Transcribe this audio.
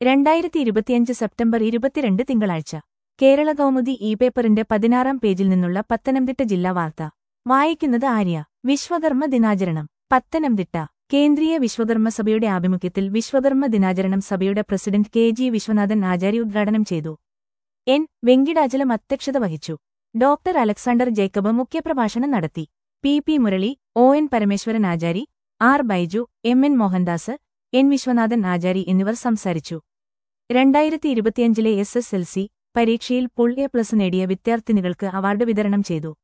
രണ്ടായിരത്തി ഇരുപത്തിയഞ്ച് സെപ്റ്റംബർ ഇരുപത്തിരണ്ട് തിങ്കളാഴ്ച കേരള കൗമുദി ഇ പേപ്പറിന്റെ പതിനാറാം പേജിൽ നിന്നുള്ള പത്തനംതിട്ട ജില്ലാ വാർത്ത വായിക്കുന്നത് ആര്യ വിശ്വകർമ്മ ദിനാചരണം പത്തനംതിട്ട കേന്ദ്രീയ വിശ്വകർമ്മ സഭയുടെ ആഭിമുഖ്യത്തിൽ വിശ്വകർമ്മ ദിനാചരണം സഭയുടെ president K G Vishwanathan Acharya ഉദ്ഘാടനം ചെയ്തു എൻ വെങ്കിടാചലം അധ്യക്ഷത വഹിച്ചു ഡോക്ടർ അലക്സാണ്ടർ ജേക്കബ് മുഖ്യപ്രഭാഷണം നടത്തി P P Murali O N Parameswaran Achari R Baiju M N Mohandas N Vishwanathan Achari എന്നിവർ സംസാരിച്ചു രണ്ടായിരത്തി ഇരുപത്തിയഞ്ചിലെ എസ് എസ് എൽ സി പരീക്ഷയിൽ പുൾ എ പ്ലസ് നേടിയ വിദ്യാർത്ഥിനികൾക്ക് അവാർഡ് വിതരണം ചെയ്തു